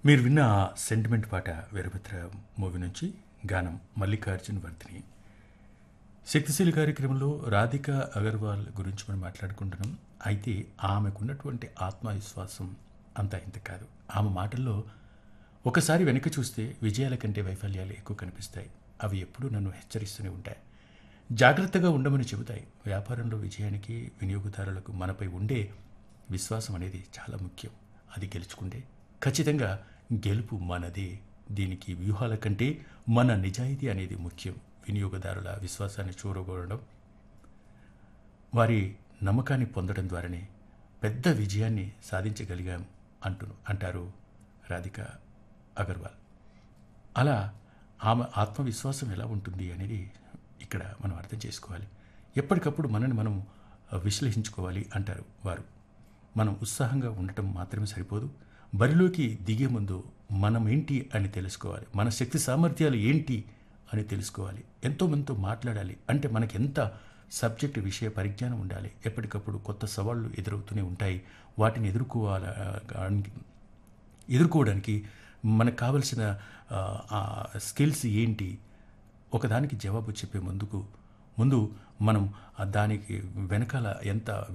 మీరు విన్న ఆ సెంటిమెంట్ పాట వీరభద్ర మూవీ నుంచి గానం మల్లికార్జున్ వర్ధిని శక్తిశీలి కార్యక్రమంలో రాధిక అగర్వాల్ గురించి మనం మాట్లాడుకుంటున్నాం అయితే ఆమెకున్నటువంటి ఆత్మవిశ్వాసం అంత ఇంత కాదు ఆమె మాటల్లో ఒకసారి వెనక్కి చూస్తే విజయాల కంటే వైఫల్యాలు ఎక్కువ కనిపిస్తాయి అవి ఎప్పుడూ నన్ను హెచ్చరిస్తూనే ఉంటాయి జాగ్రత్తగా ఉండమని చెబుతాయి వ్యాపారంలో విజయానికి వినియోగదారులకు మనపై ఉండే విశ్వాసం అనేది చాలా ముఖ్యం అది గెలుచుకుంటే ఖచ్చితంగా గెలుపు మనదే దీనికి వ్యూహాల కంటే మన నిజాయితీ అనేది ముఖ్యం వినియోగదారుల విశ్వాసాన్ని చూరగొనడం వారి నమ్మకాన్ని పొందడం ద్వారానే పెద్ద విజయాన్ని సాధించగలిగాం అంటు అంటారు రాధిక అగర్వాల్ అలా ఆమె ఆత్మవిశ్వాసం ఎలా ఉంటుంది అనేది ఇక్కడ మనం అర్థం చేసుకోవాలి ఎప్పటికప్పుడు మనని మనం విశ్లేషించుకోవాలి అంటారు వారు మనం ఉత్సాహంగా ఉండటం మాత్రమే సరిపోదు బరిలోకి దిగే ముందు మనం ఏంటి అని తెలుసుకోవాలి మన శక్తి సామర్థ్యాలు ఏంటి అని తెలుసుకోవాలి ఎంతోమందితో మాట్లాడాలి అంటే మనకి ఎంత సబ్జెక్ట్ విషయ పరిజ్ఞానం ఉండాలి ఎప్పటికప్పుడు కొత్త సవాళ్ళు ఎదురవుతూనే ఉంటాయి వాటిని ఎదుర్కోవాలి ఎదుర్కోవడానికి మనకు కావలసిన స్కిల్స్ ఏంటి ఒకదానికి జవాబు చెప్పే ముందుకు ముందు మనం దానికి వెనకాల ఎంత